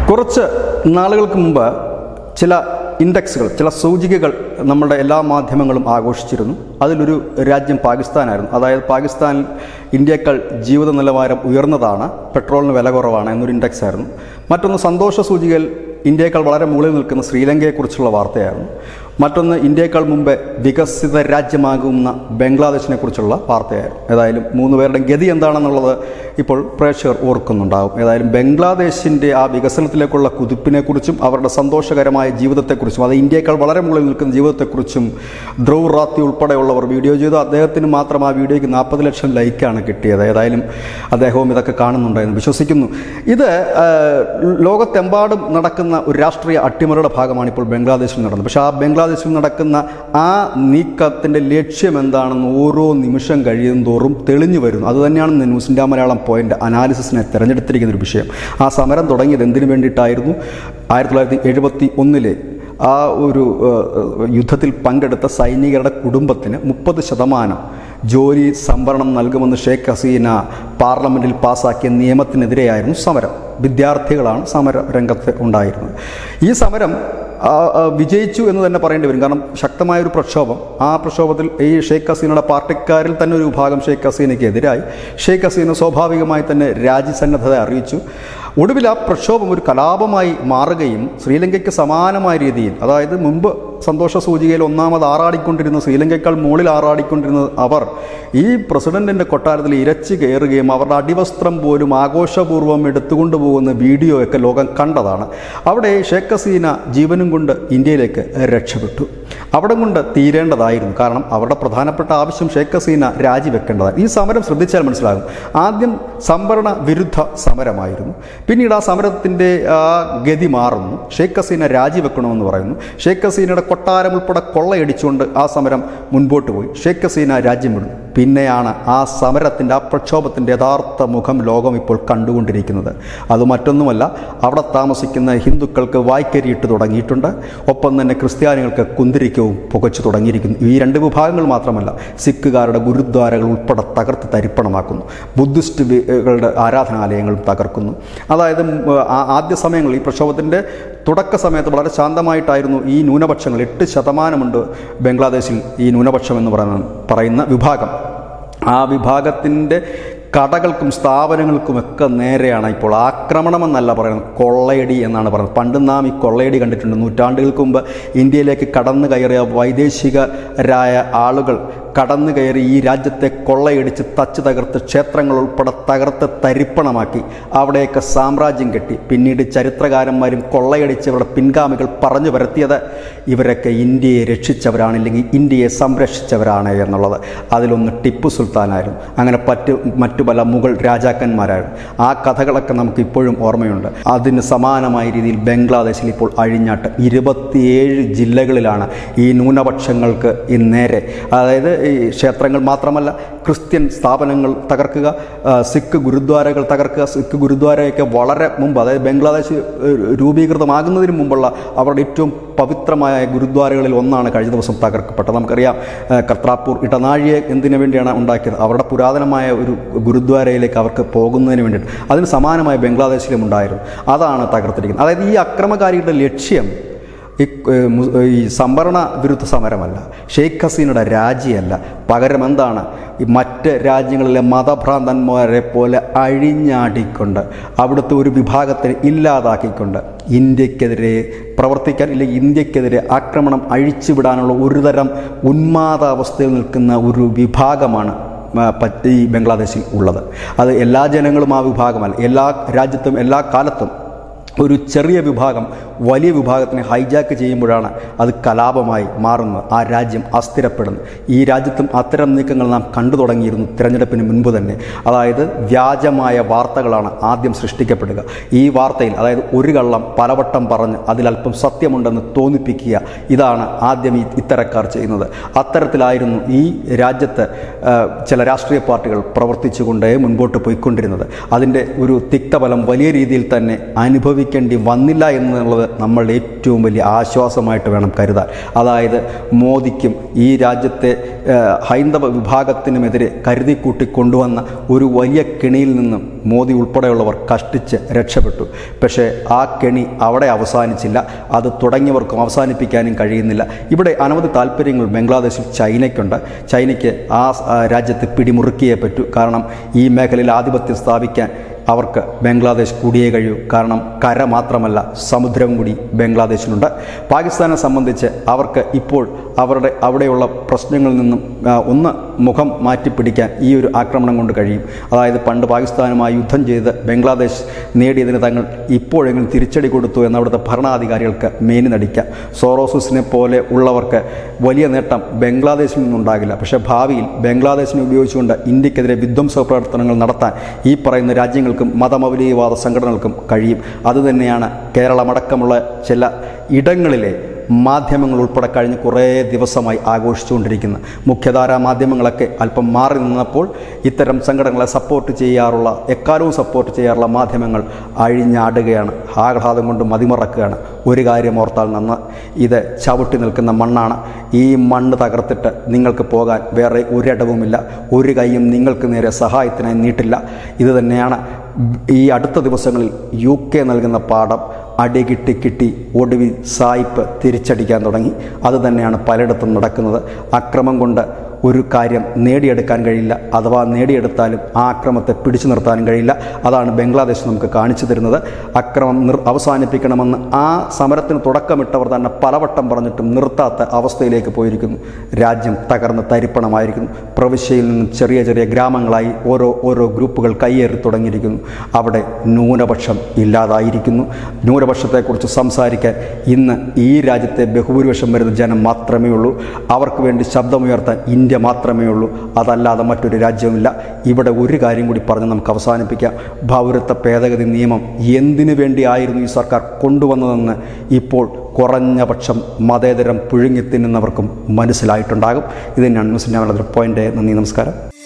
കുറച്ച് നാളുകൾക്ക് മുമ്പ് ചില ഇൻഡെക്സുകൾ ചില സൂചികകൾ നമ്മുടെ എല്ലാ മാധ്യമങ്ങളും ആഘോഷിച്ചിരുന്നു അതിലൊരു രാജ്യം പാകിസ്ഥാനായിരുന്നു അതായത് പാകിസ്ഥാനിൽ ഇന്ത്യയേക്കാൾ ജീവിത നിലവാരം ഉയർന്നതാണ് പെട്രോളിന് വില കുറവാണ് എന്നൊരു ഇൻഡെക്സ് ആയിരുന്നു മറ്റൊന്ന് സന്തോഷ സൂചികയിൽ ഇന്ത്യയേക്കാൾ വളരെ മുകളിൽ നിൽക്കുന്ന ശ്രീലങ്കയെക്കുറിച്ചുള്ള വാർത്തയായിരുന്നു മറ്റൊന്ന് ഇന്ത്യയേക്കാൾ മുമ്പേ വികസിത രാജ്യമാകുന്ന ബംഗ്ലാദേശിനെ കുറിച്ചുള്ള വാർത്തയായിരുന്നു ഏതായാലും മൂന്ന് പേരുടെ ഗതി എന്താണെന്നുള്ളത് ഇപ്പോൾ പ്രേക്ഷകർ ഓർക്കുന്നുണ്ടാകും ഏതായാലും ബംഗ്ലാദേശിൻ്റെ ആ വികസനത്തിലേക്കുള്ള കുതിപ്പിനെക്കുറിച്ചും അവരുടെ സന്തോഷകരമായ ജീവിതത്തെക്കുറിച്ചും അത് ഇന്ത്യയേക്കാൾ വളരെ മുകളിൽ നിൽക്കുന്ന ജീവിതത്തെക്കുറിച്ചും ധ്രുവ് റാത്തി ഉൾപ്പെടെയുള്ളവർ വീഡിയോ ചെയ്തു അദ്ദേഹത്തിന് മാത്രം ആ വീഡിയോയ്ക്ക് നാൽപ്പത് ലക്ഷം ലൈക്കാണ് കിട്ടിയത് ഏതായാലും അദ്ദേഹവും ഇതൊക്കെ കാണുന്നുണ്ടെന്ന് വിശ്വസിക്കുന്നു ഇത് ആ, ലോകത്തെമ്പാടും നടക്കുന്ന ഒരു രാഷ്ട്രീയ അട്ടിമറിയുടെ ഭാഗമാണ് ഇപ്പോൾ ബംഗ്ലാദേശിൽ നടന്നത് പക്ഷേ ആ ബംഗ്ലാദേശിൽ നടക്കുന്ന ആ നീക്കത്തിൻ്റെ ലക്ഷ്യം എന്താണെന്ന് ഓരോ നിമിഷം കഴിയും തോറും തെളിഞ്ഞു വരുന്നു അതുതന്നെയാണ് ഇന്ന് ന്യൂസ് ഇന്ത്യ മലയാളം പോയിന്റ് അനാലിസിസിനെ തിരഞ്ഞെടുത്തിരിക്കുന്ന ഒരു വിഷയം ആ സമരം തുടങ്ങിയത് എന്തിനു വേണ്ടിയിട്ടായിരുന്നു ആയിരത്തി തൊള്ളായിരത്തി എഴുപത്തി ഒന്നിലെ ആ ഒരു ഏഹ്, യുദ്ധത്തിൽ പങ്കെടുത്ത സൈനികരുടെ കുടുംബത്തിന് മുപ്പത് ശതമാനം ജോലി സംവരണം നൽകുമെന്ന് ഷേഖ് ഹസീന പാർലമെൻറ്റിൽ പാസാക്കിയ നിയമത്തിനെതിരെയായിരുന്നു സമരം വിദ്യാർത്ഥികളാണ് സമര രംഗത്ത് ഉണ്ടായിരുന്നത് ഈ സമരം ആ, ആ, വിജയിച്ചു എന്ന് തന്നെ പറയേണ്ടി വരും കാരണം ശക്തമായൊരു പ്രക്ഷോഭം ആ പ്രക്ഷോഭത്തിൽ ഈ ഷെയ്ഖ് ഹസീനയുടെ പാർട്ടിക്കാരിൽ തന്നെ ഒരു വിഭാഗം ഷെയ്ഖ് ഹസീനയ്ക്ക് എതിരായി ഷെയ്ഖ് ഹസീന സ്വാഭാവികമായി തന്നെ രാജ്യസന്നദ്ധത അറിയിച്ചു ഒടുവിൽ ആ പ്രക്ഷോഭം ഒരു കലാപമായി മാറുകയും ശ്രീലങ്കയ്ക്ക് സമാനമായ രീതിയിൽ അതായത് മുമ്പ് സന്തോഷ സൂചികയിൽ ഒന്നാമത് ആറാടിക്കൊണ്ടിരുന്ന ശ്രീലങ്കയേക്കാൾ മുകളിൽ ആറാടിക്കൊണ്ടിരുന്ന അവർ ഈ പ്രസിഡന്റിന്റെ കൊട്ടാരത്തിൽ ഇരച്ചു കയറുകയും അവരുടെ അടിവസ്ത്രം പോലും ആഘോഷപൂർവ്വം എടുത്തുകൊണ്ടു പോകുന്ന വീഡിയോ ഒക്കെ ലോകം കണ്ടതാണ് അവിടെ ഷേഖ് ഹസീന ജീവനും കൊണ്ട് ഇന്ത്യയിലേക്ക് രക്ഷപ്പെട്ടു അവിടെ കൊണ്ട് തീരേണ്ടതായിരുന്നു കാരണം അവരുടെ പ്രധാനപ്പെട്ട ആവശ്യം ഷേഖ് ഹസീന രാജിവെക്കേണ്ടതായിരുന്നു ഈ സമരം ശ്രദ്ധിച്ചാൽ മനസ്സിലാകും ആദ്യം സംവരണ വിരുദ്ധ സമരമായിരുന്നു പിന്നീട് ആ സമരത്തിൻ്റെ ആ ഗതി മാറുന്നു ഷേഖ് ഹസീന രാജിവെക്കണമെന്ന് പറയുന്നു ഷേഖ് ഹസീനയുടെ കൊട്ടാരം ഉൾപ്പെടെ കൊള്ളയടിച്ചുകൊണ്ട് ആ സമരം മുൻപോട്ട് പോയി ഷേഖ് ഹസീന രാജ്യം വിടുന്നു പിന്നെയാണ് ആ സമരത്തിൻ്റെ ആ പ്രക്ഷോഭത്തിൻ്റെ യഥാർത്ഥ മുഖം ലോകം ഇപ്പോൾ കണ്ടുകൊണ്ടിരിക്കുന്നത് അത് മറ്റൊന്നുമല്ല അവിടെ താമസിക്കുന്ന ഹിന്ദുക്കൾക്ക് വായ്ക്കരിയിട്ട് തുടങ്ങിയിട്ടുണ്ട് ഒപ്പം തന്നെ ക്രിസ്ത്യാനികൾക്ക് കുന്തിരിക്കവും പുകച്ചു തുടങ്ങിയിരിക്കുന്നു ഈ രണ്ട് വിഭാഗങ്ങൾ മാത്രമല്ല സിഖുകാരുടെ ഗുരുദ്വാരകൾ ഉൾപ്പെടെ തകർത്ത് തരിപ്പണമാക്കുന്നു ബുദ്ധിസ്റ്റുകളുടെ ആരാധനാലയങ്ങളും തകർക്കുന്നു അതായത് ഉം, ആ- ആദ്യ സമയങ്ങളിൽ ഈ പ്രക്ഷോഭത്തിൻ്റെ തുടക്ക സമയത്ത് വളരെ ശാന്തമായിട്ടായിരുന്നു ഈ ന്യൂനപക്ഷങ്ങൾ എട്ട് ശതമാനമുണ്ട് ബംഗ്ലാദേശിൽ ഈ ന്യൂനപക്ഷം എന്ന് പറയുന്ന പറയുന്ന വിഭാഗം ആ വിഭാഗത്തിൻ്റെ കടകൾക്കും സ്ഥാപനങ്ങൾക്കുമൊക്കെ നേരെയാണ് ഇപ്പോൾ ആക്രമണമെന്നല്ല പറയുന്നത് കൊള്ളയടി എന്നാണ് പറയുന്നത് പണ്ട് നാം ഈ കൊള്ളയടി കണ്ടിട്ടുണ്ട് നൂറ്റാണ്ടുകൾക്ക് മുമ്പ് ഇന്ത്യയിലേക്ക് കടന്നു കയറിയ വൈദേശികരായ ആളുകൾ കടന്നു കയറി ഈ രാജ്യത്തെ കൊള്ളയടിച്ച് തച്ച് തകർത്ത് ക്ഷേത്രങ്ങൾ ഉൾപ്പെടെ തകർത്ത് തരിപ്പണമാക്കി അവിടെയൊക്കെ സാമ്രാജ്യം കെട്ടി പിന്നീട് ചരിത്രകാരന്മാരും കൊള്ളയടിച്ചവരുടെ പിൻഗാമികൾ പറഞ്ഞു പരത്തിയത് ഇവരൊക്കെ ഇന്ത്യയെ രക്ഷിച്ചവരാണ് ഇല്ലെങ്കിൽ ഇന്ത്യയെ സംരക്ഷിച്ചവരാണ് എന്നുള്ളത് അതിലൊന്ന് ടിപ്പു സുൽത്താനായിരുന്നു അങ്ങനെ പറ്റു മറ്റു പല മുഗൾ രാജാക്കന്മാരായിരുന്നു ആ കഥകളൊക്കെ നമുക്ക് ഇപ്പോഴും ഓർമ്മയുണ്ട് അതിന് സമാനമായ രീതിയിൽ ബംഗ്ലാദേശിൽ ഇപ്പോൾ അഴിഞ്ഞാട്ട് ഇരുപത്തിയേഴ് ജില്ലകളിലാണ് ഈ ന്യൂനപക്ഷങ്ങൾക്ക് ഈ നേരെ അതായത് ഈ ക്ഷേത്രങ്ങൾ മാത്രമല്ല ക്രിസ്ത്യൻ സ്ഥാപനങ്ങൾ തകർക്കുക ആ, സിഖ് ഗുരുദ്വാരകൾ തകർക്കുക സിഖ് ഗുരുദ്വാരയൊക്കെ വളരെ മുമ്പ് അതായത് ബംഗ്ലാദേശ് ഏഹ്, രൂപീകൃതമാകുന്നതിന് മുമ്പുള്ള അവരുടെ ഏറ്റവും പവിത്രമായ ഗുരുദ്വാരകളിൽ ഒന്നാണ് കഴിഞ്ഞ ദിവസം തകർക്കപ്പെട്ടത് നമുക്കറിയാം ഏഹ്, കർത്താർപൂർ ഇടനാഴിയെ എന്തിനു വേണ്ടിയാണ് ഉണ്ടാക്കിയത് അവരുടെ പുരാതനമായ ഒരു ഗുരുദ്വാരയിലേക്ക് അവർക്ക് പോകുന്നതിന് വേണ്ടിയിട്ട് അതിന് സമാനമായ ബംഗ്ലാദേശിലും ഉണ്ടായിരുന്നു അതാണ് തകർത്തിരിക്കുന്നത് അതായത് ഈ അക്രമകാരിയുടെ ലക്ഷ്യം ഈ ഏഹ്, മു- ഈ സംവരണ വിരുദ്ധ സമരമല്ല ഷെയ്ഖ് ഹസീനയുടെ രാജിയല്ല പകരം എന്താണ് ഈ മറ്റ് രാജ്യങ്ങളിലെ മതഭ്രാന്തന്മാരെ പോലെ അഴിഞ്ഞാടിക്കൊണ്ട് അവിടുത്തെ ഒരു വിഭാഗത്തെ ഇല്ലാതാക്കിക്കൊണ്ട് ഇന്ത്യക്കെതിരെ പ്രവർത്തിക്കാൻ ഇല്ലെങ്കിൽ ഇന്ത്യക്കെതിരെ ആക്രമണം അഴിച്ചുവിടാനുള്ള ഒരുതരം ഉന്മാദാവസ്ഥയിൽ നിൽക്കുന്ന ഒരു വിഭാഗമാണ് ആ, പ- ഈ ബംഗ്ലാദേശിൽ ഉള്ളത് അത് എല്ലാ ജനങ്ങളും ആ വിഭാഗമല്ല എല്ലാ രാജ്യത്തും എല്ലാ കാലത്തും ഒരു ചെറിയ വിഭാഗം വലിയ വിഭാഗത്തിനെ ഹൈജാക്ക് ചെയ്യുമ്പോഴാണ് അത് കലാപമായി മാറുന്നത് ആ രാജ്യം അസ്ഥിരപ്പെടുന്നത് ഈ രാജ്യത്തും അത്തരം നീക്കങ്ങൾ നാം കണ്ടു തുടങ്ങിയിരുന്നു തിരഞ്ഞെടുപ്പിന് മുൻപ് തന്നെ അതായത് വ്യാജമായ വാർത്തകളാണ് ആദ്യം സൃഷ്ടിക്കപ്പെടുക ഈ വാർത്തയിൽ അതായത് ഒരു കള്ളം പലവട്ടം പറഞ്ഞ് അതിലല്പം സത്യമുണ്ടെന്ന് തോന്നിപ്പിക്കുക ഇതാണ് ആദ്യം ഈ ഇത്തരക്കാർ ചെയ്യുന്നത് അത്തരത്തിലായിരുന്നു ഈ രാജ്യത്ത് ആ, ചില രാഷ്ട്രീയ പാർട്ടികൾ പ്രവർത്തിച്ചുകൊണ്ടേ മുൻപോട്ട് പോയിക്കൊണ്ടിരുന്നത് അതിൻ്റെ ഒരു തിക്തഫലം വലിയ രീതിയിൽ തന്നെ അനുഭവിക്കും ഉപയോഗിക്കേണ്ടി വന്നില്ല എന്നുള്ളത് നമ്മളുടെ ഏറ്റവും വലിയ ആശ്വാസമായിട്ട് വേണം കരുതാൻ അതായത് മോദിക്കും ഈ രാജ്യത്തെ ഏഹ്, ഹൈന്ദവ വിഭാഗത്തിനുമെതിരെ കരുതിക്കൂട്ടി കൊണ്ടുവന്ന ഒരു വലിയ കെണിയിൽ നിന്നും മോദി ഉൾപ്പെടെയുള്ളവർ കഷ്ടിച്ച് രക്ഷപ്പെട്ടു പക്ഷേ ആ കെണി അവിടെ അവസാനിച്ചില്ല അത് തുടങ്ങിയവർക്കും അവസാനിപ്പിക്കാനും കഴിയുന്നില്ല ഇവിടെ അനവധി താല്പര്യങ്ങൾ ബംഗ്ലാദേശിൽ ചൈനയ്ക്കുണ്ട് ചൈനയ്ക്ക് ആ ആ, രാജ്യത്തെ പിടിമുറുക്കിയേ പറ്റൂ കാരണം ഈ മേഖലയിൽ ആധിപത്യം സ്ഥാപിക്കാൻ അവർക്ക് ബംഗ്ലാദേശ് കൂടിയേ കഴിയൂ കാരണം കര മാത്രമല്ല സമുദ്രം കൂടി ബംഗ്ലാദേശിലുണ്ട് പാകിസ്ഥാനെ സംബന്ധിച്ച് അവർക്ക് ഇപ്പോൾ അവരുടെ അവിടെയുള്ള പ്രശ്നങ്ങളിൽ നിന്നും ആ, ഒന്ന് മുഖം മാറ്റിപ്പിടിക്കാൻ ഈ ഒരു ആക്രമണം കൊണ്ട് കഴിയും അതായത് പണ്ട് പാകിസ്ഥാനുമായി യുദ്ധം ചെയ്ത് ബംഗ്ലാദേശ് നേടിയതിന് തങ്ങൾ ഇപ്പോഴെങ്കിലും തിരിച്ചടി കൊടുത്തു എന്ന് അവിടുത്തെ ഭരണാധികാരികൾക്ക് മേനി നടിക്കാം സോറോസിനെ പോലെ ഉള്ളവർക്ക് വലിയ നേട്ടം ബംഗ്ലാദേശിൽ നിന്നുണ്ടാകില്ല പക്ഷേ ഭാവിയിൽ ബംഗ്ലാദേശിനെ ഉപയോഗിച്ചുകൊണ്ട് ഇന്ത്യക്കെതിരെ വിധ്വംസ പ്രവർത്തനങ്ങൾ നടത്താൻ ഈ പറയുന്ന രാജ്യങ്ങൾക്കും മതമൗലികവാദ സംഘടനകൾക്കും കഴിയും അതുതന്നെയാണ് കേരളമടക്കമുള്ള ചില ഇടങ്ങളിലെ മാധ്യമങ്ങൾ ഉൾപ്പെടെ കഴിഞ്ഞ് കുറേ ദിവസമായി ആഘോഷിച്ചുകൊണ്ടിരിക്കുന്ന മുഖ്യധാരാ മാധ്യമങ്ങളൊക്കെ അല്പം മാറി നിന്നപ്പോൾ ഇത്തരം സംഘടനകളെ സപ്പോർട്ട് ചെയ്യാറുള്ള എക്കാലവും സപ്പോർട്ട് ചെയ്യാറുള്ള മാധ്യമങ്ങൾ അഴിഞ്ഞാടുകയാണ് ആഹ്ലാദം കൊണ്ട് മതിമറക്കുകയാണ് ഒരു കാര്യം ഓർത്താൽ നന്ന് ഇത് ചവിട്ടി നിൽക്കുന്ന മണ്ണാണ് ഈ മണ്ണ് തകർത്തിട്ട് നിങ്ങൾക്ക് പോകാൻ വേറെ ഒരിടവുമില്ല ഒരു കൈയും നിങ്ങൾക്ക് നേരെ സഹായത്തിനായി നീട്ടില്ല ഇത് തന്നെയാണ് ഈ അടുത്ത ദിവസങ്ങളിൽ യു കെ നൽകുന്ന പാഠം അടി കിട്ടി കിട്ടി ഒടുവിൽ സായിപ്പ് തിരിച്ചടിക്കാൻ തുടങ്ങി അത് തന്നെയാണ് പലയിടത്തും നടക്കുന്നത് അക്രമം കൊണ്ട് ഒരു കാര്യം നേടിയെടുക്കാൻ കഴിയില്ല അഥവാ നേടിയെടുത്താലും ആ അക്രമത്തെ പിടിച്ചു നിർത്താനും കഴിയില്ല അതാണ് ബംഗ്ലാദേശ് നമുക്ക് കാണിച്ചു തരുന്നത് അക്രമം നിർ അവസാനിപ്പിക്കണമെന്ന് ആ സമരത്തിന് തുടക്കമിട്ടവർ തന്നെ പലവട്ടം പറഞ്ഞിട്ടും നിർത്താത്ത അവസ്ഥയിലേക്ക് പോയിരിക്കുന്നു രാജ്യം തകർന്ന് തരിപ്പണമായിരിക്കുന്നു പ്രവിശ്യയിൽ നിന്നും ചെറിയ ചെറിയ ഗ്രാമങ്ങളായി ഓരോ ഓരോ ഗ്രൂപ്പുകൾ കയ്യേറി തുടങ്ങിയിരിക്കുന്നു അവിടെ ന്യൂനപക്ഷം ഇല്ലാതായിരിക്കുന്നു ന്യൂനപക്ഷത്തെക്കുറിച്ച് സംസാരിക്കാൻ ഇന്ന് ഈ രാജ്യത്തെ ബഹുഭൂരിപക്ഷം വരുന്ന ജനം മാത്രമേ ഉള്ളൂ അവർക്ക് വേണ്ടി ശബ്ദമുയർത്താൻ ഇന്ത്യ മാത്രമേ ഉള്ളൂ അതല്ലാതെ മറ്റൊരു രാജ്യവുമില്ല ഇവിടെ ഒരു കാര്യം കൂടി പറഞ്ഞ് നമുക്ക് അവസാനിപ്പിക്കാം പൗരത്വ ഭേദഗതി നിയമം എന്തിനു വേണ്ടിയായിരുന്നു ഈ സർക്കാർ കൊണ്ടുവന്നതെന്ന് ഇപ്പോൾ കുറഞ്ഞ പക്ഷം മതേതരം പുഴുങ്ങി തിന്നുന്നവർക്കും മനസ്സിലായിട്ടുണ്ടാകും ഇത് തന്നെയാണ് ന്യൂസിൻ്റെ വളരെ പോയിൻ്റ് നന്ദി നമസ്കാരം